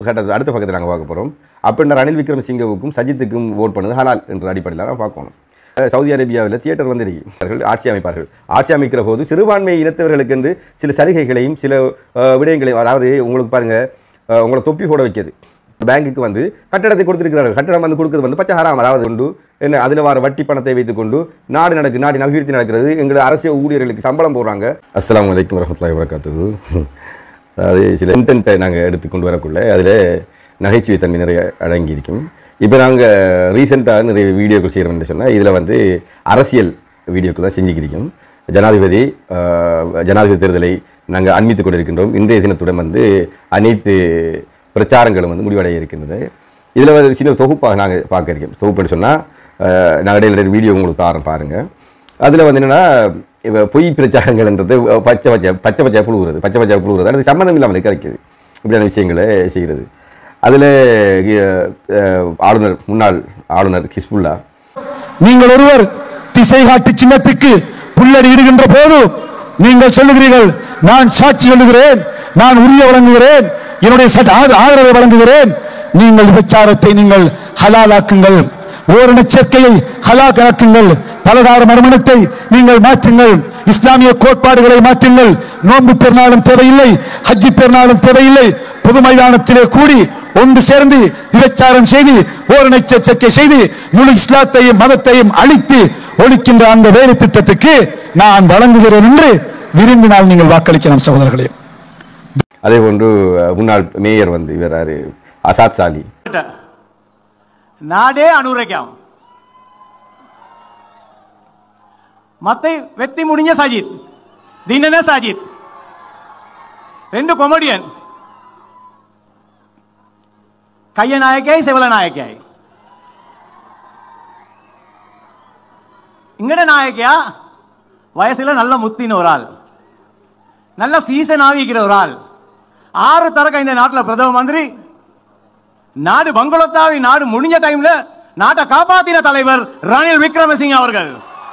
கட்டத்தில் அடுத்த பக்கத்தில் நாங்கள் பார்க்க போகிறோம் அப்படின்ற ரணில் விக்ரமசிங்கவுக்கும் சஜித்துக்கும் ஓட் பண்ணது ஹலால் என்ற அடிப்படையில் தான் பார்க்கணும் அஹ் சவுதி அரேபியாவில் தியேட்டர் வந்து இருக்கிறார்கள் ஆட்சி அமைப்பார்கள் ஆட்சி அமைக்கிற போது சிறுபான்மை இனத்தவர்களுக்கு என்று சில சலுகைகளையும் சில அஹ், விடயங்களையும் அதாவது உங்களுக்கு பாருங்கள் உங்களை தொப்பி போட வைக்கிறது பேங்குக்கு வந்து கட்டடத்தை கொடுத்திருக்கிறார்கள் கட்டடம் வந்து கொடுக்கிறது வந்து பச்சை ஹராம் அதாவது கொண்டு என்ன அதில் வர வட்டி பணத்தை வைத்துக்கொண்டு நாடு நடக்கு நாட்டின் அபிவிருத்தி நடக்கிறது எங்கள் அரசியல் ஊழியர்களுக்கு சம்பளம் போடுறாங்க அஸ்ஸலாமு அலைக்கும் வரமத்துல்லாஹி வரகாத்துஹு அதாவது சில இன்டென்ட்டை நாங்கள் எடுத்துக்கொண்டு வரக்குள்ள அதில் நகைச்சுவை தன்மை நிறைய அடங்கியிருக்கும் இப்போ நாங்கள் ரீசெண்டாக நிறைய வீடியோக்கள் செய்கிறோம்னு சொன்னால் இதில் வந்து அரசியல் வீடியோக்கள் தான் செஞ்சுக்கிருக்கோம் ஜனாதிபதி ஆஹ், ஜனாதிபதி தேர்தலை நாங்கள் அண்மித்துக் கொண்டிருக்கின்றோம் இன்றைய தினத்துடன் வந்து அனைத்து பிரச்சாரங்களும் வந்து முடிவடைய இருக்கின்றது இதில் வந்து சின்ன தொகுப்பாக நாங்கள் பார்க்க இருக்கோம் தொகுப்புன்னு சொன்னால் நாங்கள் இடையில வீடியோ உங்களுக்கு தாரோம் பாருங்கள் அதில் வந்து என்னென்னா இப்போ பொய் பிரச்சாரங்கள்ன்றது பச்சை பச்சை பச்சை பச்சை புழுவுறது பச்சை பச்சை புழுவுறது அது சம்மந்தம் இல்லாமல் கரைக்குது இப்படியான விஷயங்களை செய்கிறது அதில் ஆளுநர் முன்னாள் ஆளுநர் ஹிஸ்புல்லா நீங்கள் ஒருவர் திசை காட்டு சின்னத்துக்கு புல்லடி இடுகின்ற போது நீங்கள் சொல்லுகிறீர்கள் நான் சாட்சி சொல்லுகிறேன் நான் உரிய வழங்குகிறேன் என்னுடைய சட்ட- ஆத- ஆதரவை வழங்குகிறேன் நீங்கள் விபச்சாரத்தை நீங்கள் ஹலாலாக்குங்கள் ஓரண சேர்க்கையை ஹலாலாக்குங்கள் பலதார மறுமணத்தை நீங்கள் மாற்றுங்கள் இஸ்லாமிய கோட்பாடுகளை மாற்றுங்கள் நோன்பு பெருநாளும் தேவையில்லை ஹஜ்ஜி பெருநாளும் தேவையில்லை பொது மைதானத்திலே கூடி ஒன்று சேர்ந்து விபச்சாரம் செய்து ஓரணை சேர்க்கை செய்து முழு இஸ்லாத்தையும் மதத்தையும் அழித்து ஒழிக்கின்ற அந்த வேலை திட்டத்துக்கு நான் வழங்குகிறேன் என்று விரும்பினால் நீங்கள் வாக்களிக்கலாம் சகோதரர்களே அதே போன்று அஹ், முன்னாள் மேயர் வந்து இவர் யாரு அசாத் சாலி ನಾಡೇ ಅನುರಕ್ಯಾಂ ಮತ್ತೆ ವ್ಯಕ್ತಿ ಮುಡಿഞ്ഞ ಸಾಜಿತ್ ದಿನನೇ ಸಾಜಿತ್ రెండు కొమెడియన్ கைய நாயக்காய் செவல நாயக்காய் இங்கட நாயக்கியா வயசுல நல்ல முத்தின ஒரு ஆள் நல்ல சீசன் ஆகிக்கிற ஒரு ஆள் ஆறு தரக்க இந்த நாட்டில் பிரதம மந்திரி நாடு பங்களோத்தாவி நாடு முடிஞ்ச டைம்ல நாட்டை காப்பாத்தின தலைவர் ரணில் விக்ரமசிங்க அவர்கள்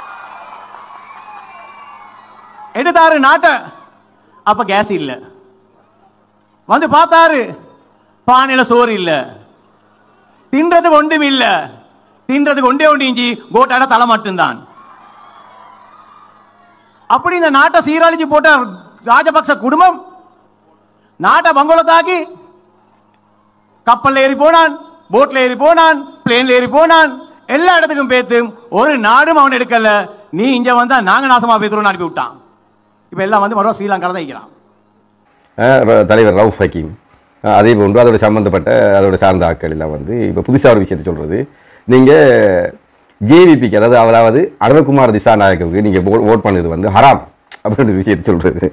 எடுத்தாரு நாட்டை அப்ப கேஸ் இல்ல வந்து பார்த்தாரு பானையில சோறு இல்ல தின்றதுக்கு ஒன்றும் இல்ல தின்றதுக்கு ஒன்றே ஒன்று இஞ்சி கோட்டாட தலை மட்டும்தான் அப்படி இந்த நாட்டை சீரழிச்சு போட்ட ராஜபக்ச குடும்பம் நாட்டை பங்களோத்தாக்கி கப்பல்ல ஏறி போனான் போட்ல ஏறி போனான் பிளேன்ல ஏறி போனான் எல்லா இடத்துக்கும் பேத்து ஒரு நாடும் அவன் எடுக்கல நீ இங்க வந்தா நாங்க நாசமா பேத்துறோம் அனுப்பி விட்டான் இப்ப எல்லாம் வந்து மறுபடியும் ஸ்ரீலங்கால தான் இருக்கிறான் அஹ், ர- தலைவர் ரவுஃப் ஹக்கீம் அஹ், அதே போன்று அதோட சம்பந்தப்பட்ட அதோட சார்ந்த ஆட்கள் எல்லாம் வந்து இப்போ புதுசாக ஒரு விஷயத்தை சொல்கிறது நீங்கள் ஜேவிபிக்கு அதாவது அதாவது அருணகுமார் திசாநாயக்கவுக்கு நீங்கள் ஓட் பண்ணது வந்து ஹராம் அப்படின்ற ஒரு விஷயத்தை சொல்கிறது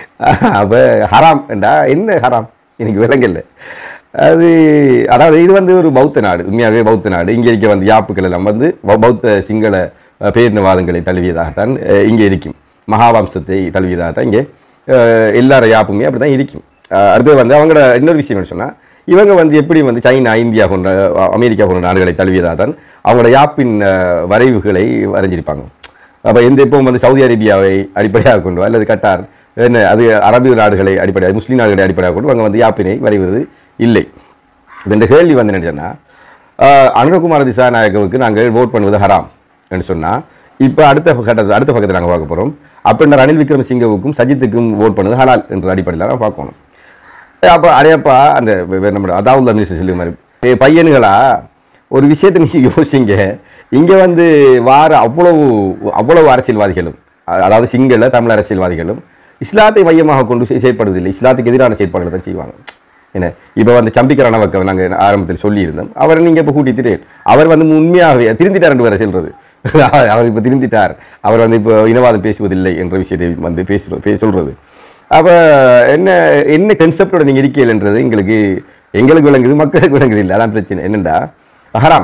அப்போ ஹராம் என்றா என்ன ஹராம் எனக்கு விளங்கல அது அதாவது இது வந்து ஒரு பௌத்த நாடு உண்மையாகவே பௌத்த நாடு இங்கே இருக்க வந்து யாப்புக்கள் எல்லாம் வந்து பௌ- பௌத்த சிங்கள அஹ், பேரினவாதங்களை தழுவியதாகத்தான் அஹ், இங்கே இருக்கும் மகாவம்சத்தை தழுவியதாகத்தான் இங்கே அஹ், எல்லார யாப்புமே அப்படி தான் இருக்கும் அஹ், அடுத்தது வந்து அவங்களோட இன்னொரு விஷயம் என்ன சொன்னால் இவங்க வந்து எப்படி வந்து சைனா இந்தியா போன்ற அஹ், அமெரிக்கா போன்ற நாடுகளை தழுவியதாக தான் அவங்களோட யாப்பின் அஹ், வரைவுகளை வரைஞ்சிருப்பாங்க அப்போ எந்த இப்போ வந்து சவுதி அரேபியாவை அடிப்படையாக கொண்டு அல்லது கட்டார் என்ன அது அரபு நாடுகளை அடிப்படையாக முஸ்லீம் நாடுகளை அடிப்படையாக கொண்டு அவங்க வந்து யாப்பினை வரைவது இல்லை இப்ப இந்த கேள்வி வந்து என்ன சொன்னால் அனுரகுமார திசாநாயகவுக்கு நாங்கள் ஓட் பண்ணுவது ஹராம் என்று சொன்னால் இப்போ அடுத்த கட்டத்தில் அடுத்த பக்கத்தில் நாங்கள் பார்க்க போகிறோம் அப்படின்ற ரணில் விக்ரமசிங்கவுக்கும் சஜித்துக்கும் ஓட் பண்ணது ஹலால் என்ற அடிப்படையில் தான் பார்க்கணும் அப்போ அடையப்பா அந்த வே- வே- நம்ம அதாவது மினிஸ்டர் சொல்லி மாதிரி ஏ பையனுகளா ஒரு விஷயத்தை நீங்கள் யோசிங்க இங்கே வந்து வார அவ்வளவு அவ்வளவு அரசியல்வாதிகளும் அ- அதாவது சிங்கள தமிழ் அரசியல்வாதிகளும் இஸ்லாத்தை மையமாக கொண்டு செய்- செயற்படுவதில்லை இஸ்லாத்துக்கு எதிரான செயற்பாடுகளை தான் செய்வாங்க என்ன இப்போ வந்து சம்பிக்க ரணவக்க நாங்கள் ஆரம்பத்தில் சொல்லியிருந்தோம் அவரை நீங்கள் இப்போ கூட்டிட்டு அவர் வந்து உண்மையாகவே திருந்திட்டார் என்று வேற சொல்றது அவர் இப்போ திருந்திட்டார் அவர் வந்து இப்போ இனவாதம் பேசுவதில்லை என்ற விஷயத்தை வந்து பேசுறது பே சொல்றது அப்போ என்ன என்ன கன்செப்டோட நீங்கள் இருக்கீங்கன்றது எங்களுக்கு எங்களுக்கு விளங்குது மக்களுக்கு விளங்குது இல்லை அதான் பிரச்சனை என்னண்டா ஹராம்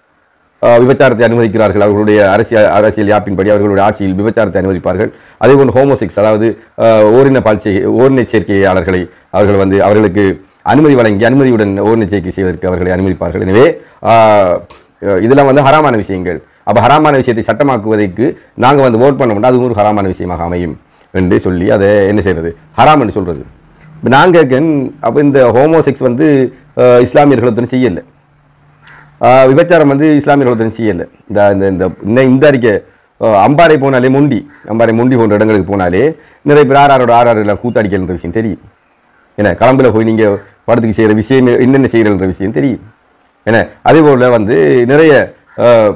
ஆஹ் விபச்சாரத்தை அனுமதிக்கிறார்கள் அவர்களுடைய அரசியல் அரசியல் யாப்பின்படி அவர்களுடைய ஆட்சியில் விபச்சாரத்தை அனுமதிப்பார்கள் அதே போன்று ஹோமோசெக்ஸ் அதாவது ஆஹ் ஓரின பால் செய் ஓரின சேர்க்கையாளர்களை அவர்கள் வந்து அவர்களுக்கு அனுமதி வழங்கி அனுமதியுடன் ஓரின சேர்க்கை செய்வதற்கு அவர்களை அனுமதிப்பார்கள் எனவே ஆஹ் இதெல்லாம் வந்து ஹராமான விஷயங்கள் அப்போ ஹராமான விஷயத்தை சட்டமாக்குவதற்கு நாங்கள் வந்து ஓட் பண்ண முடியாது அது ஒரு ஹராமான விஷயமாக அமையும் என்று சொல்லி அதை என்ன செய்யறது ஹராம் என்று சொல்றது இப்போ நாங்கள் அப்போ இந்த ஹோமோசெக்ஸ் வந்து அஹ், இஸ்லாமியர்களுடன் செய்யலை ஆஹ் விபச்சாரம் வந்து இஸ்லாமியர்கள் செய்யலை இந்த இந்த இந்த இன்ன- இந்த அறிக்கை ஆஹ் அம்பாறை போனாலே மொண்டி அம்பாறை மொண்டி போன்ற இடங்களுக்கு போனாலே நிறைய பேர் ஆறாரோட ஆறாறு எல்லாம் கூத்தாடிக்கல்ன்ற விஷயம் தெரியும் என்ன களம்புல போய் நீங்கள் படத்துக்கு செய்கிற விஷயம் என்னென்ன செய்கிறன்ற விஷயம் தெரியும் என்ன அதே போல் வந்து நிறைய ஆஹ்,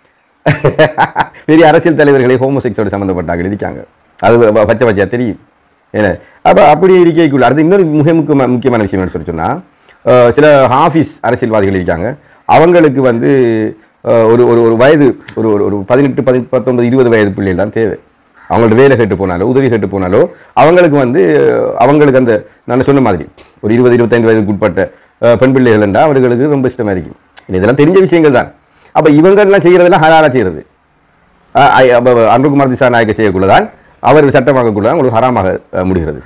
பெரிய அரசியல் தலைவர்களை ஹோமோசெக்ஸோட சம்மந்தப்பட்டாங்க இருக்காங்க அது ப- பச்சை பச்சையா தெரியும் என்ன அப்போ அப்படி இருக்கைக்குள்ள அடுத்து இன்னொரு மிக முக்கியமான முக்கியமான விஷயம் என்ன சொல்லி சொன்னால் சில ஆஃபீஸ் அரசியல்வாதிகள் இருக்காங்க அவங்களுக்கு வந்து அஹ், ஒரு ஒரு ஒரு வயது ஒரு ஒரு ஒரு பதினெட்டு பதி பத்தொன்பது இருபது வயது பிள்ளைகள் தான் தேவை அவங்கள்ட்ட வேலை கேட்டு போனாலோ உதவி கேட்டு போனாலோ அவங்களுக்கு வந்து அஹ், அவங்களுக்கு அந்த நான் சொன்ன மாதிரி ஒரு இருபது இருபத்தைந்து வயதுக்கு உட்பட்ட அஹ், பெண் பிள்ளைகள் என்றால் அவர்களுக்கு ரொம்ப இஷ்டமாக இருக்கும் இதெல்லாம் தெரிஞ்ச விஷயங்கள் தான் அப்போ இவங்கெல்லாம் செய்கிறதெல்லாம் ஹலாலாக செய்கிறது அன்புகுமார் திசா நாயக்க செய்யக்குள்ளதான் அவர் சட்டமாக்கக்குள்ளதான் உங்களுக்கு ஹராமாக அஹ், முடிகிறது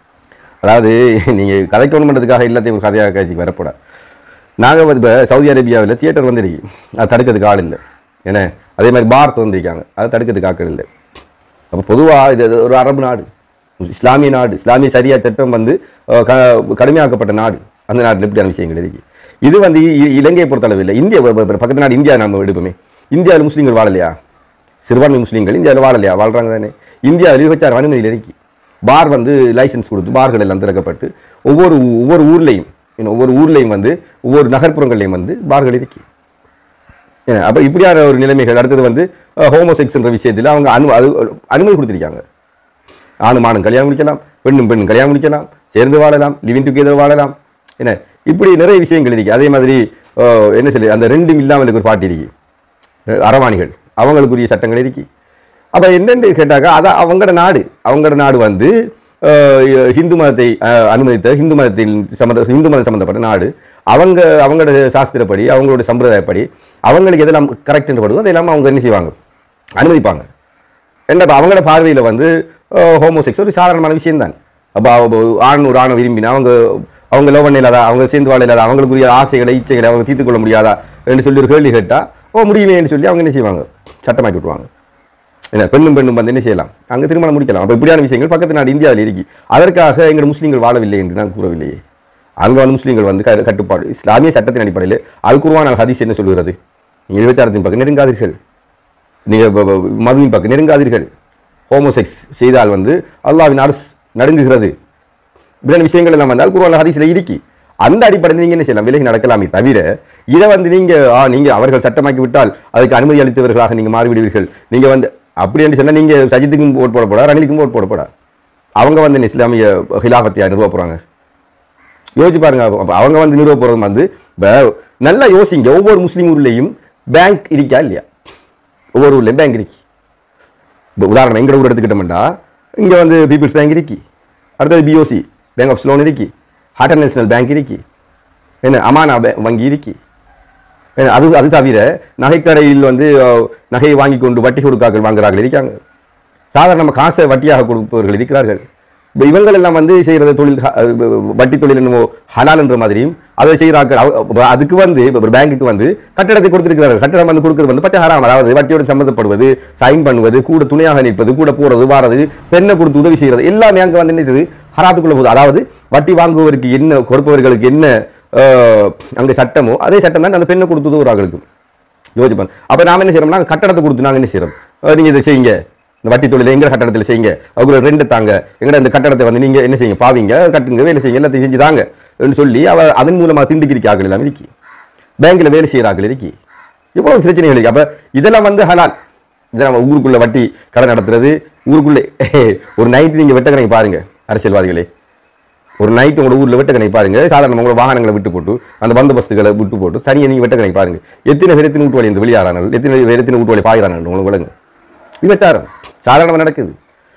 அதாவது நீங்கள் கதைக்கணும் பண்ணுறதுக்காக எல்லாத்தையும் ஒரு கதையாக காட்சிக்கு வரப்படாது நாங்கள் வந்து இப்போ சவுதி அரேபியாவில் தியேட்டர் வந்துருக்கு அது தடுக்கிறதுக்கு ஆள் இல்லை ஏன்னா அதே மாதிரி பாரத் வந்திருக்காங்க அதை தடுக்கிறதுக்கு ஆட்கள் இல்லை அப்போ பொதுவாக இது இது ஒரு அரபு நாடு இஸ்லாமிய நாடு இஸ்லாமிய சரியா சட்டம் வந்து அஹ், க- கடுமையாக்கப்பட்ட நாடு அந்த நாட்டில் இப்படியான விஷயங்கள் இருக்கு இது வந்து இ- இலங்கையை பொறுத்தளவு இல்லை இந்தியா ப- ப- பக்கத்து நாடு இந்தியா நம்ம எடுப்போமே இந்தியாவில் முஸ்லீம்கள் வாழலையா சிறுபான்மை முஸ்லீம்கள் இந்தியாவில் வாழலையா வாழ்றாங்க தானே இந்தியாவில் விபச்சாரம் அனுமதியில் இருக்கு பார் வந்து லைசென்ஸ் கொடுத்து பார்கள் எல்லாம் திறக்கப்பட்டு ஒவ்வொரு ஊ- ஒவ்வொரு ஊர்லேயும் இன்னும் ஒவ்வொரு ஊர்லேயும் வந்து ஒவ்வொரு நகர்ப்புறங்கள்லையும் வந்து பார்கள் இருக்கு ஏன்னா அப்போ இப்படியான ஒரு நிலைமைகள் அடுத்தது வந்து ஹோமோசெக்ஸ்ன்ற விஷயத்தில் அவங்க அனு அது அனுமதி கொடுத்துருக்காங்க ஆணும் ஆணும் கல்யாணம் முடிக்கலாம் பெண்ணும் பெண்ணும் கல்யாணம் முடிக்கலாம் சேர்ந்து வாழலாம் லிவிங் டுகெதர் வாழலாம் என்ன இப்படி நிறைய விஷயங்கள் இருக்கு அதே மாதிரி அஹ், என்ன சொல்லி அந்த ரெண்டும் இல்லாமல் ஒரு பாட்டி இருக்கு அஹ், அரவாணிகள் அவங்களுக்குரிய சட்டங்கள் இருக்கு அப்போ என்னென்னு கேட்டாக்கா அதான் அவங்களோட நாடு அவங்களோட நாடு வந்து அஹ், ஹிந்து மதத்தை அஹ், அனுமதித்த ஹிந்து மதத்தில் சம்மந்த ஹிந்து மதம் சம்மந்தப்பட்ட நாடு அவங்க அவங்களோட சாஸ்திரப்படி அவங்களோட சம்பிரதாயப்படி அவங்களுக்கு எதெல்லாம் கரெக்ட் என்று படுதோ அதெல்லாம் அவங்க என்ன செய்வாங்க அனுமதிப்பாங்க என்ன இப்போ அவங்களோட பார்வையில் வந்து ஹோமோசெக்ஸ் ஒரு சாதாரணமான விஷயம்தான் அப்போ ஆண் ஒரு ஆணை விரும்பினா அவங்க அவங்க லவ் பண்ண இல்லாதா அவங்க சேர்ந்து வாழ இல்லாதா அவங்களுக்குரிய ஆசைகளை இச்சைகளை அவங்க தீர்த்து கொள்ள முடியாதா என்று சொல்லி ஒரு கேள்வி கேட்டால் ஓ முடியுமேன்னு சொல்லி அவங்க என்ன செய்வாங்க சட்டமாக்கி விட்டுருவாங்க என்ன பெண்ணும் பெண்ணும் வந்து என்ன செய்யலாம் அங்கே திருமணம் முடிக்கலாம் அப்போ இப்படியான விஷயங்கள் பக்கத்து நாடு இந்தியாவில் இருக்கு அதற்காக எங்கள் முஸ்லீம்கள் வாழவில்லை என்று நான் கூறவில்லையே அங்கே வந்து முஸ்லீம்கள் வந்து க- கட்டுப்பாடு இஸ்லாமிய சட்டத்தின் அடிப்படையில் அல் குர்ஆன் அல் ஹதீஸ் என்ன சொல்கிறது நீங்கள் இருபத்தாறத்தின் பக்கம் நெருங்காதீர்கள் நீங்கள் ப- ப- மதுவின் பக்கம் நெருங்காதீர்கள் ஹோமோசெக்ஸ் செய்தால் வந்து அல்லாவின் அரசு நடுங்குகிறது இப்படியான விஷயங்கள் எல்லாம் வந்தால் குருவான ஹதீஸில் இருக்கி அந்த அடிப்படையில் நீங்கள் என்ன செய்யலாம் விலகி நடக்கலாமே தவிர இதை வந்து நீங்கள் ஆ நீங்கள் அவர்கள் சட்டமாக்கி விட்டால் அதுக்கு அனுமதி அளித்தவர்களாக நீங்கள் மாறிவிடுவீர்கள் நீங்கள் வந்து அப்படி என்று சொன்னால் நீங்கள் சஜித்துக்கும் ஓட் போட போடா ரணிலுக்கும் ஓட் போட போடா அவங்க வந்து என்ன இஸ்லாமிய ஹிலாஃபத்தியா நிறுவ போகிறாங்க யோசிச்சு பாருங்க அப்ப அவங்க வந்து நிறுவ போகிறது வந்து இப்ப நல்லா யோசிங்க ஒவ்வொரு முஸ்லீம் ஊர்லேயும் பேங்க் இருக்கா இல்லையா ஒவ்வொரு ஊர்லேயும் பேங்க் இருக்கு இப்போ உதாரணம் எங்கட ஊர் எடுத்துக்கிட்டோம்டா இங்கே வந்து பீப்புள்ஸ் பேங்க் இருக்கு அடுத்தது பிஓசி பேங்க் ஆஃப் லோன் இருக்கு ஹார்ட் நேஷனல் பேங்க் இருக்கு என்ன அமானா பே- வங்கி இருக்கு என்ன அது அது தவிர நகைக்கடையில் வந்து அஹ், நகையை வாங்கி கொண்டு வட்டி கொடுக்காக்கள் வாங்குறார்கள் இருக்காங்க சாதாரண நம்ம காசை வட்டியாக கொடுப்பவர்கள் இருக்கிறார்கள் இப்போ இவங்கள் எல்லாம் வந்து செய்கிறது தொழில் ஹ- அஹ் வட்டி தொழில் என்னமோ ஹலால் என்ற மாதிரியும் அதை செய்கிறார்கள் அவ- அப்ப அதுக்கு வந்து இப்போ ஒரு பேங்குக்கு வந்து கட்டடத்தை கொடுத்திருக்கிறார்கள் கட்டடம் வந்து கொடுக்கிறது வந்து பச்சை ஹராம் அதாவது வட்டியோடு சம்மந்தப்படுவது சைன் பண்ணுவது கூட துணையாக நிற்பது கூட போறது வாரது பெண்ணை கொடுத்து உதவி செய்கிறது எல்லாமே அங்கே வந்து என்ன செய்யுது ஹராத்துக்குள்ள போகுது அதாவது வட்டி வாங்குவதற்கு என்ன கொடுப்பவர்களுக்கு என்ன அஹ், அங்கே சட்டமோ அதே சட்டம் தான் அந்த பெண்ணை கொடுத்து உதவுறார்களுக்கு யோசிப்பான் அப்போ நாம என்ன செய்யறோம்னா கட்டடத்தை கொடுத்து நாங்கள் என்ன செய்யறோம் அஹ் நீங்க இதை செய்யுங்க இந்த வட்டி தொழிலை எங்க கட்டடத்தில் செய்யுங்க அவங்க ரெண்டு தாங்க எங்கட இந்த கட்டடத்தை வந்து நீங்க என்ன செய்யுங்க பாவிங்க கட்டுங்க வேலை செய்யுங்க எல்லாத்தையும் செஞ்சு தாங்க ன்னு சொல்லி அவ அதன் மூலமா திண்டுக்கிறிக்க ஆக்கள் எல்லாம் இருக்கி பேங்க்ல வேலை செய்யற ஆக்கள் இருக்கி இவ்வளவு பிரச்சனைகள் இருக்கு அப்ப இதெல்லாம் வந்து ஹலால் இதெல்லாம் ஊருக்குள்ள வட்டி கடை நடத்துறது ஊருக்குள்ளே ஒரு நைட் நீங்க வெட்டக்கணை பாருங்க அரசியல்வாதிகளே ஒரு நைட் உங்களோட ஊர்ல வெட்டக்கணை பாருங்க சாதாரண உங்களோட வாகனங்களை விட்டு போட்டு அந்த பந்தோபஸ்துகளை விட்டு போட்டு தனியாக நீங்க வெட்டக்கணை பாருங்க எத்தனை பேர் எத்தனை வீட்டு வழி இந்த வெளியாறாங்க எத்தனை பேர் எத்தனை வீட்டு வழி பாயிறாங்க உங்களுக்கு விளங்கு விபச்சாரம் சாதாரணமாக நடக்குது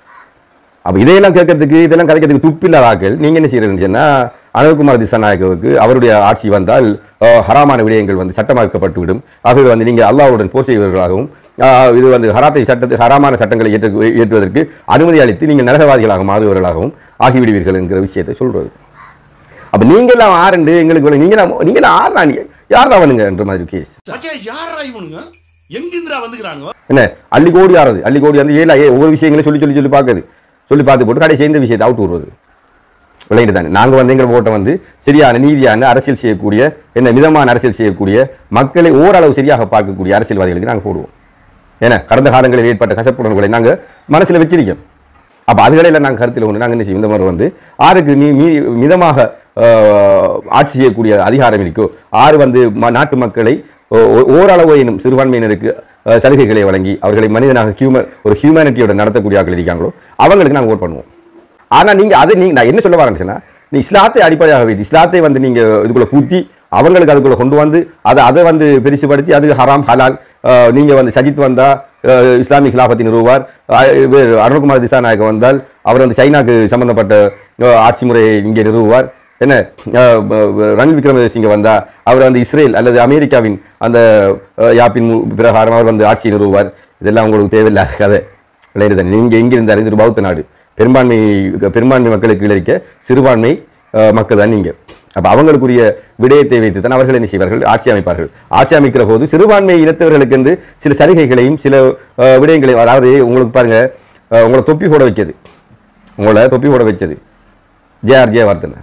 அப்ப இதையெல்லாம் கேட்கறதுக்கு இதெல்லாம் கதைக்கிறதுக்கு துப்பில்லாத ஆக்கள் நீங்க என்ன செய்யறீங்கன்னு சொன்னா அனுகுமார் திசாநாயகவுக்கு அவருடைய ஆட்சி வந்தால் அஹ், ஹராமான விடயங்கள் வந்து சட்டமாக்கப்பட்டு விடும் ஆகவே வந்து நீங்க அல்லாஹ்வுடன் போர் செய்வர்களாகவும் அஹ், இது வந்து ஹராத்தை சட்டத்தை ஹராமான சட்டங்களை ஏற்று ஏற்றுவதற்கு அனுமதி அளித்து நீங்கள் நரகவாதிகளாக மாறுபவர்களாகவும் ஆகிவிடுவீர்கள் என்கிற விஷயத்தை சொல்றது அப்ப நீங்களாம் ஆரண்டு எங்களுக்கு விளங்கு. நீங்களாம் நீங்களாம் ஆறா நீங்க யாரா அவனுங்க என்ற மாதிரி கேஸ் மச்சான் யாரா இவனுங்க எங்கிந்திரா வந்துக்கிறானுங்க என்ன அள்ளி கோடி ஆறது அள்ளி கோடி வந்து ஏழா ஏ ஒவ்வொரு விஷயங்களையும் சொல்லி சொல்லி சொல்லி பார்க்குது சொல்லி பார்த்து போட்டு கடைசி இந்த விஷயத்தை அவுட் விடுறது விளங்கிட்டு தானே நாங்கள் வந்து எங்கள் ஓட்டை வந்து சரியான நீதியான அரசியல் செய்யக்கூடிய என்ன மிதமான அரசியல் செய்யக்கூடிய மக்களை ஓரளவு சரியாக பார்க்கக்கூடிய அரசியல்வாதிகளுக்கு நாங்கள் போடுவோம் ஏன்னா கடந்த காலங்களில் ஏற்பட்ட கசப்புணர்வுகளை நாங்கள் மனசில் வச்சிருக்கோம் அப்போ அதுகளில் நாங்கள் கருத்தில் ஒன்று நாங்கள் என்ன செய்வோம் இந்த மாதிரி வந்து ஆருக்கு நீ மீ மிதமாக ஆஹ், ஆட்சி செய்யக்கூடிய அதிகாரம் இருக்கோ ஆறு வந்து ம- நாட்டு மக்களை ஓ- ஓ- ஓரளவு எனும் சிறுபான்மையினருக்கு ஆஹ், சலுகைகளை வழங்கி அவர்களை மனிதனாக ஹியூமன் ஒரு ஹியூமனிட்டியோட நடத்தக்கூடிய ஆட்கள் இருக்காங்களோ அவங்களுக்கு நாங்கள் ஓட் பண்ணுவோம் ஆனா நீங்க அது நீங்க நான் என்ன சொல்ல வரேன்னு சொன்னா நீ இஸ்லாத்தை அடிப்படையாக வைத்து இஸ்லாத்தை வந்து நீங்க இதுக்குள்ள பூத்தி அவங்களுக்கு அதுக்குள்ள கொண்டு வந்து அதை அதை வந்து பெருசுபடுத்தி அது ஹராம் ஹலால் அஹ், நீங்க வந்து சஜித் வந்தா அஹ், இஸ்லாமிக் ஹிலாபத்தை நிறுவுவார் அஹ், வேறு அருண்குமார் திசாநாயக்க வந்தால் அவர் வந்து சைனாக்கு சம்பந்தப்பட்ட அஹ், ஆட்சி முறையை இங்கே நிறுவுவார் என்ன அஹ், அஹ், ரணில் விக்ரமசிங்க வந்தா அவர் வந்து இஸ்ரேல் அல்லது அமெரிக்காவின் அந்த அஹ், யாப்பின் மு- பிரகாரம் அவர் வந்து ஆட்சியை நிறுவுவார் இதெல்லாம் உங்களுக்கு தேவையில்லாத கதை விளையாடுதான் நீங்க எங்க இருந்தாலும் இது ஒரு பௌத்த நாடு பெரும்பான்மை பெரும்பான்மை மக்களுக்கு கீழே இருக்க சிறுபான்மை அஹ், மக்கள் தான் நீங்க அப்ப அவங்களுக்குரிய விடயத்தை வைத்து தான் அவர்கள் என்ன செய்வார்கள் ஆட்சி அமைப்பார்கள் ஆட்சி அமைக்கிற போது சிறுபான்மை இனத்தவர்களுக்கு என்று சில சலுகைகளையும் சில அஹ், விடயங்களையும் அதாவது உங்களுக்கு பாருங்க அஹ், உங்களை தொப்பி போட வைக்கிறது உங்களை தொப்பி போட வச்சது ஜேஆர் ஜெயவர்தன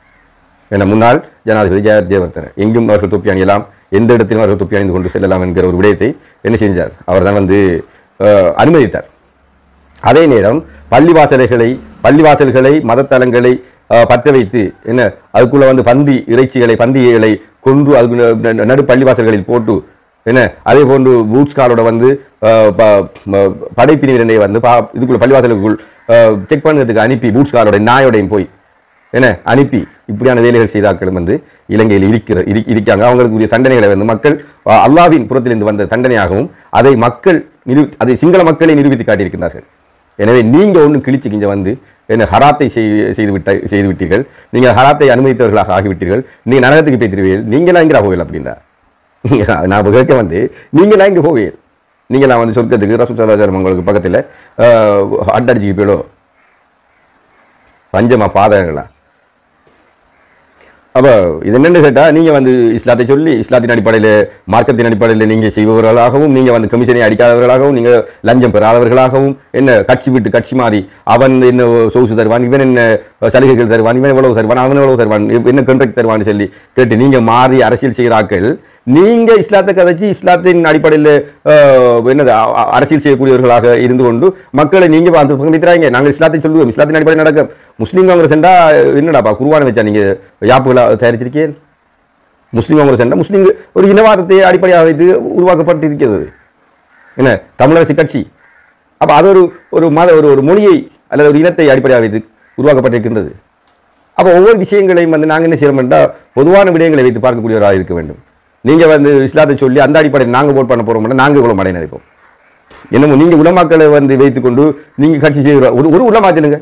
என முன்னாள் ஜனாதிபதி ஜெய ஜெயவர்தன எங்கும் அவர்கள் தொப்பி அணியலாம் எந்த இடத்திலும் அவர்கள் தொப்பி அணிந்து கொண்டு செல்லலாம் என்கிற ஒரு விடயத்தை என்ன செஞ்சார் அவர் தான் வந்து அஹ், அனுமதித்தார் அதே நேரம் பள்ளிவாசல்களை பள்ளிவாசல்களை மதத்தலங்களை அஹ், பற்ற வைத்து என்ன அதுக்குள்ள வந்து பந்தி இறைச்சிகளை பந்திகளை கொன்று அதுக்கு ந- ந- நடு பள்ளிவாசல்களில் போட்டு என்ன அதே போன்று பூட்ஸ் காரோட வந்து அஹ், ப- ம- படைப்பிரிவினை வந்து பா- இதுக்குள்ள பள்ளிவாசலுக்குள் செக் பண்ணுறதுக்கு அனுப்பி பூட்ஸ் காரோட நாயோடையும் போய் என்ன அனுப்பி இப்படியான வேலைகள் செய்தாக்களும் வந்து இலங்கையில் இருக்கிற இரு- இருக்காங்க அவங்களுக்குரிய தண்டனைகளை வந்து மக்கள் அஹ், அல்லாவின் புறத்திலிருந்து வந்த தண்டனையாகவும் அதை மக்கள் நிரூ அதை சிங்கள மக்களை நிரூபித்து காட்டியிருக்கிறார்கள் எனவே நீங்க ஒன்று கிழிச்சு கிஞ்ச வந்து என்ன ஹராத்தை செய்- செய்து விட்ட செய்து விட்டீர்கள் நீங்க ஹராத்தை அனுமதித்தவர்களாக ஆகிவிட்டீர்கள் நீங்க நரகத்துக்கு போய்த்திருவீர்கள் நீங்களாம் எங்கே போகல அப்படின்னா நான் இப்ப கேட்க வந்து நீங்களாம் இங்கே போவீர்கள் நீங்களாம் வந்து சொர்க்கத்துக்கு ரசூல் சலாச்சாரம் உங்களுக்கு பக்கத்தில் அட்டடிச்சுக்கு போயிடோ பஞ்சமா பாதகங்களா அப்போ இது என்னன்னு கேட்டால் நீங்கள் வந்து இஸ்லாத்தை சொல்லி இஸ்லாத்தின் அடிப்படையில் மார்க்கத்தின் அடிப்படையில் நீங்கள் செய்பவர்களாகவும் நீங்கள் வந்து கமிஷனை அடிக்காதவர்களாகவும் நீங்கள் லஞ்சம் பெறாதவர்களாகவும் என்ன கட்சி விட்டு கட்சி மாறி அவன் என்ன சொகுசு தருவான் இவன் என்ன சலுகைகள் தருவான் இவன் எவ்வளவு தருவான் அவன் எவ்வளவு தருவான் இவன் என்ன கண்ட்ராக்ட் தருவான்னு சொல்லி கேட்டு நீங்கள் மாறி அரசியல் செய்கிறாக்கள் நீங்க இஸ்லாத்தை கதைச்சு இஸ்லாத்தின் அடிப்படையில் என்னது அ- அ- அரசியல் செய்யக்கூடியவர்களாக இருந்து கொண்டு மக்களை நீங்க அந்த பக்கம் நிற்கிறாங்க நாங்கள் இஸ்லாத்தை சொல்லுவோம் இஸ்லாத்தின் அடிப்படையில் நடக்கும் முஸ்லீம் காங்கிரஸ் என்றா என்னடாப்பா குருவான வச்சா நீங்க யாப்புகளை தயாரிச்சிருக்கீங்க முஸ்லீம் காங்கிரஸ் என்றா முஸ்லீம் ஒரு இனவாதத்தை அடிப்படையாக வைத்து உருவாக்கப்பட்டு இருக்கிறது என்ன தமிழரசு கட்சி அப்ப அது ஒரு ஒரு மத ஒரு ஒரு மொழியை அல்லது ஒரு இனத்தை அடிப்படையாக வைத்து உருவாக்கப்பட்டிருக்கின்றது அப்போ ஒவ்வொரு விஷயங்களையும் வந்து நாங்கள் என்ன செய்யறோம் என்றால் பொதுவான விடயங்களை வைத்து பார்க்கக்கூடியவராக இருக்க வேண்டும் நீங்க வந்து இஸ்லாத்தை சொல்லி அந்த அடிப்படையில் நாங்கள் ஓட் பண்ண போறோம்னா நாங்கள் இவ்வளோ மடை நினைப்போம் என்னமோ நீங்க உலமாக்களை வந்து வைத்துக்கொண்டு நீங்க கட்சி செய்கிற ஒரு ஒரு உலமா சொல்லுங்க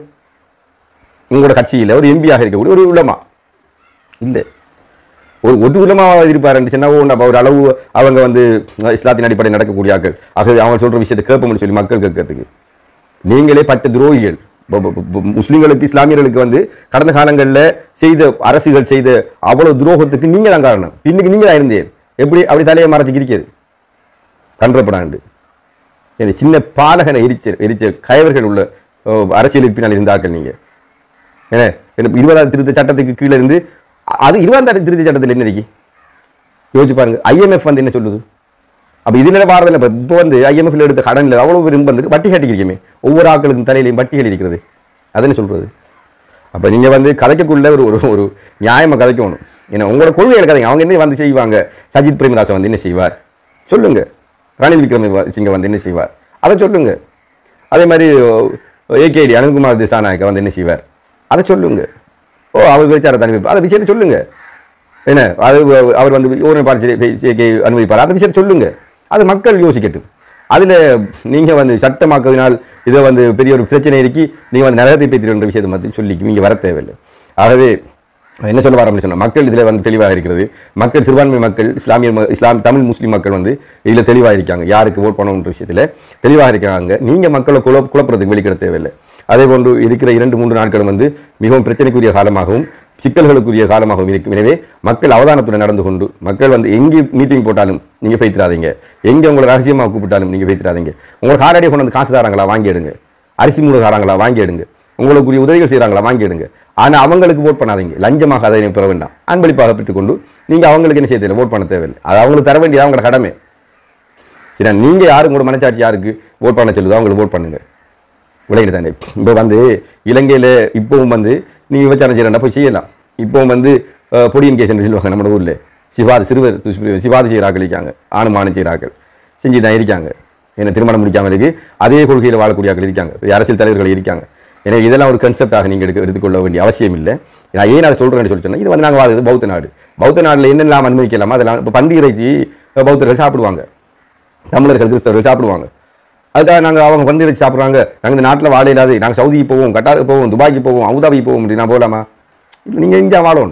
உங்களோட கட்சியில் ஒரு எம்பியாக இருக்கக்கூடிய ஒரு உலமா இல்லை ஒரு ஒரு உலமாக இருப்பாருன்னு சொன்னா ஓ நம்ம ஒரு அளவு அவங்க வந்து அஹ், இஸ்லாத்தின் அடிப்படையில் நடக்கக்கூடிய ஆட்கள் ஆகவே அவங்க சொல்ற விஷயத்தை கேட்போம்னு சொல்லி மக்கள் கேட்கறதுக்கு நீங்களே பத்து துரோகிகள் ப- ப- ப- முஸ்லிம்களுக்கு இஸ்லாமியர்களுக்கு வந்து கடந்த காலங்களில் செய்த அரசுகள் செய்த அவ்வளவு துரோகத்துக்கு நீங்க தான் காரணம் இன்னைக்கு நீங்க தான் இருந்தீர் எப்படி அப்படி தலையை மறைச்சு இருக்கிறது கன்றப்படாண்டு எனவே சின்ன பாலகனை எரிச்ச எரிச்ச கயவர்கள் உள்ள அஹ், அரசியலுக்கு பின்னால் இருந்தார்கள் நீங்க ஏன்னா என்ன இருபதாம் திருத்த சட்டத்துக்கு கீழே இருந்து அ- அது இருபதாம் திருத்த சட்டத்தில் என்ன இருக்கு யோசிச்சு பாருங்க ஐஎம்எஃப் வந்து என்ன சொல்லுது அப்ப இதுல பாரதில் இப்போ இப்போ வந்து ஐஎம்எஃப்ல எடுத்த கடன்ல அவ்வளவு பெரும் வந்து வட்டி கட்டிக்கிறீமே ஒவ்வொரு ஆட்களுக்கும் தலையிலையும் வட்டிகள் இருக்கிறது அதுன்னு சொல்றது அப்ப நீங்க வந்து கதைக்கக்குள்ள ஒரு ஒரு ஒரு நியாயமா கதைக்கணும் ஏன்னா உங்களோட கொள்கைகளை கதைங்க அவங்க என்ன வந்து செய்வாங்க சஜித் பிரேமதாசன் வந்து என்ன செய்வார் சொல்லுங்க ரணில் விக்ரம சிங்க வந்து என்ன செய்வார் அதை சொல்லுங்க அதே மாதிரி ஏகேடி அனந்த்குமார் திசாநாயக்க வந்து என்ன செய்வார் அதை சொல்லுங்க ஓ அவர் விசார தனி அதை விஷயத்தை சொல்லுங்க என்ன அது வ- அவர் வந்து ஓரின பாலிசி அனுமதிப்பார் அந்த விஷயத்தை சொல்லுங்க அது மக்கள் யோசிக்கட்டும் அதில் நீங்கள் வந்து சட்டமாக்குவதனால் இதை வந்து பெரிய ஒரு பிரச்சனை இருக்கி நீங்கள் வந்து நரகத்தை பேத்திருக்கின்ற விஷயத்தை மட்டும் சொல்லி நீங்கள் வர தேவையில்லை ஆகவே என்ன சொல்ல வர சொன்னால் மக்கள் இதில் வந்து தெளிவாக இருக்கிறது மக்கள் சிறுபான்மை மக்கள் இஸ்லாமிய ம- இஸ்லாம் தமிழ் முஸ்லீம் மக்கள் வந்து இதில் தெளிவாக இருக்காங்க யாருக்கு ஓட் பண்ணணுன்ற விஷயத்தில் தெளிவாக இருக்காங்க நீங்கள் மக்களை குழ குழப்புறதுக்கு வெளிக்கிட தேவையில்லை அதே போன்று இருக்கிற இரண்டு மூன்று நாட்களும் வந்து மிகவும் பிரச்சனைக்குரிய காலமாகவும் சிக்கல்களுக்குரிய காலமாகவும் இருக்கும் எனவே மக்கள் அவதானத்துடன் நடந்து கொண்டு மக்கள் வந்து எங்கே மீட்டிங் போட்டாலும் நீங்கள் பேத்திராதீங்க எங்கே உங்களை ரகசியமாக கூப்பிட்டாலும் நீங்கள் பேத்திராதீங்க உங்களை காரடியை கொண்டு வந்து காசு தராங்களா வாங்கி எடுங்க அரிசி மூணு தராங்களா வாங்கி எடுங்க உங்களுக்குரிய உதவிகள் செய்கிறாங்களா வாங்கி எடுங்க ஆனால் அவங்களுக்கு ஓட் பண்ணாதீங்க லஞ்சமாக அதை பெற வேண்டாம் அன்பளிப்பாக பெற்றுக்கொண்டு நீங்கள் அவங்களுக்கு என்ன செய்ய தேவையில்லை ஓட் பண்ண தேவையில்லை அது அவங்களுக்கு தர வேண்டியது அவங்களோட கடமை சரி நீங்கள் யாருக்கு கூட மனச்சாட்சி யாருக்கு ஓட் பண்ண சொல்லுதோ அவங்களுக்கு ஓட் பண்ணுங்க விளங்கிட்டு தானே இப்போ வந்து இலங்கையில் இப்போவும் வந்து நீ விபச்சாரம் செய்யறா போய் செய்யலாம் இப்போவும் வந்து அஹ், பொடியின் கேஸ் என்று சொல்லுவாங்க நம்ம ஊரில் சிவாது சிறுவர் துஷ்பிரயோகம் சிவாது செய்கிறாக்கள் இருக்காங்க ஆணுமானு செய்கிறாக்கள் செஞ்சு தான் இருக்காங்க என்ன திருமணம் முடிக்காமல் இருக்கு அதே கொள்கையில் வாழக்கூடிய ஆட்கள் இருக்காங்க பெரிய அரசியல் தலைவர்கள் இருக்காங்க எனவே இதெல்லாம் ஒரு கன்செப்டாக நீங்கள் எடுக்க எடுத்துக்கொள்ள வேண்டிய அவசியம் இல்லை நான் ஏன் அதை சொல்கிறேன்னு சொல்லி சொன்னேன் இது வந்து நாங்கள் வாழ்றது பௌத்த நாடு பௌத்த நாட்டில் என்னெல்லாம் அனுமதிக்கலாமா அதெல்லாம் இப்போ பன்றி இறைச்சி பௌத்தர்கள் சாப்பிடுவாங்க தமிழர்கள் கிறிஸ்தவர்கள் சாப்பிடுவாங்க அதுக்காக நாங்கள் அவங்க பன்றி இறைச்சி சாப்பிட்றாங்க நாங்கள் இந்த நாட்டில் வாழ இல்லாது நாங்கள் சவுதிக்கு போவோம் கட்டாருக்கு போவோம் துபாய்க்கு போவோம் அபுதாபிக்கு போவோம் அப்படி நான் போகலாமா இல்லை நீங்கள் இங்கே வாழணும்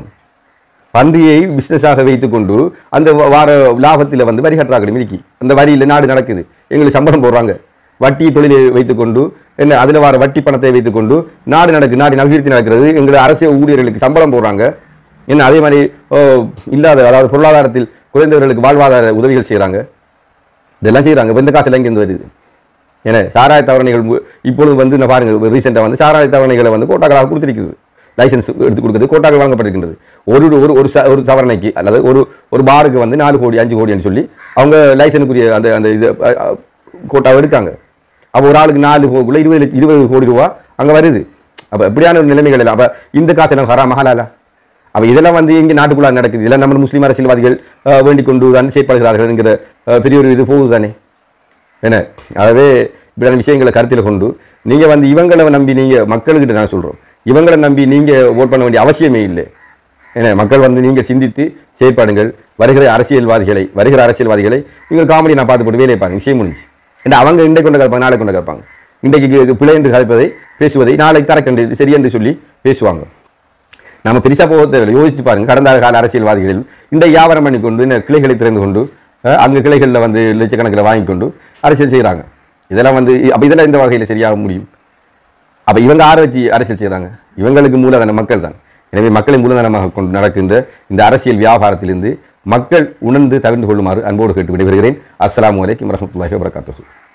பன்றியை பிஸ்னஸாக வைத்துக்கொண்டு அந்த வ- வார லாபத்தில் வந்து வரி கட்டுறாங்க மிதிக்கி அந்த வரியில் நாடு நடக்குது எங்களுக்கு சம்பளம் போடுறாங்க வட்டி தொழிலை வைத்துக்கொண்டு என்ன அதில் வர வட்டி பணத்தை வைத்துக்கொண்டு நாடு நடக்கு நாடு அபிவிருத்தி நடக்கிறது எங்களை அரசு ஊழியர்களுக்கு சம்பளம் போடுறாங்க என்ன அதே மாதிரி ஓ, இல்லாத அதாவது பொருளாதாரத்தில் குறைந்தவர்களுக்கு வாழ்வாதார உதவிகள் செய்கிறாங்க இதெல்லாம் செய்கிறாங்க இப்போ இந்த காசு எங்கேருந்து வருது ஏன்னா சாராய தவணைகள் மு- இப்பொழுது வந்து நான் பாருங்க ரீசெண்டாக வந்து சாராய தவணைகளை வந்து கோட்டாக்களாக கொடுத்திருக்கிறது லைசன்ஸ் எடுத்து கொடுக்குறது கோட்டாக்கள் வழங்கப்பட்டிருக்கின்றது ஒரு ஒரு ஒரு ச- ஒரு தவணைக்கு அல்லது ஒரு ஒரு பாருக்கு வந்து நாலு கோடி அஞ்சு கோடின்னு சொல்லி அவங்க லைசனுக்குரிய அந்த அந்த இது அ, அ, கோட்டாவை எடுக்காங்க அப்போ ஒரு ஆளுக்கு நாலு கோக்குள்ள இருபது லட்சம் இருபது கோடி ரூபா அங்கே வருது அப்போ எப்படியான ஒரு நிலைமைகள் இல்லை அப்போ இந்த காசு எல்லாம் ஹரா மஹாலாலா அப்போ இதெல்லாம் வந்து இங்கே நாட்டுக்குள்ளே நடக்குது இதெல்லாம் நம்ம முஸ்லீம் அரசியல்வாதிகள் அஹ், வேண்டிக் கொண்டு தான் செயற்படுகிறார்கள் என்கிற அஹ், பெரிய ஒரு இது போகுது தானே என்ன ஆகவே இப்படியான விஷயங்களை கருத்தில் கொண்டு நீங்கள் வந்து இவங்களை நம்பி நீங்கள் மக்கள்கிட்ட நான் சொல்கிறோம் இவங்களை நம்பி நீங்கள் ஓட் பண்ண வேண்டிய அவசியமே இல்லை ஏன்னா மக்கள் வந்து நீங்கள் சிந்தித்து செயற்பாடுங்கள் வருகிற அரசியல்வாதிகளை வருகிற அரசியல்வாதிகளை நீங்கள் காமெடி நான் பார்த்து போட்டு வேலையை பாருங்க விஷயம் முடிஞ்சு ஏன்னா அவங்க இன்றைக்கு கொண்டு கற்பாங்க நாளை கொண்டு கற்பாங்க இன்றைக்கு பிழை என்று கதைப்பதை பேசுவதை நாளைக்கு கரெக்ட் என்று சரி என்று சொல்லி பேசுவாங்க நம்ம பெருசா போக தேவையில்லை யோசிச்சு பாருங்க கடந்த கால அரசியல்வாதிகள் இந்த வியாபாரம் பண்ணி கொண்டு இந்த கிளைகளை திறந்து கொண்டு அஹ், அங்க கிளைகளில் வந்து லட்சக்கணக்கில் வாங்கி கொண்டு அரசியல் செய்கிறாங்க இதெல்லாம் வந்து அப்போ இதெல்லாம் இந்த வகையில் சரியாக முடியும் அப்போ இவங்க ஆர வச்சு அரசியல் செய்கிறாங்க இவங்களுக்கு மூலதன மக்கள் தான் எனவே மக்களை மூலதனமாக கொண்டு நடக்கின்ற இந்த அரசியல் வியாபாரத்திலிருந்து மக்கள் உணர்ந்து தவிர்த்து கொள்ளுமாறு அன்போடு கேட்டு விடைபெறுகிறேன் அஸ்ஸலாமு அலைக்கும் வரஹ்மத்துல்லாஹி வபரகாத்துஹு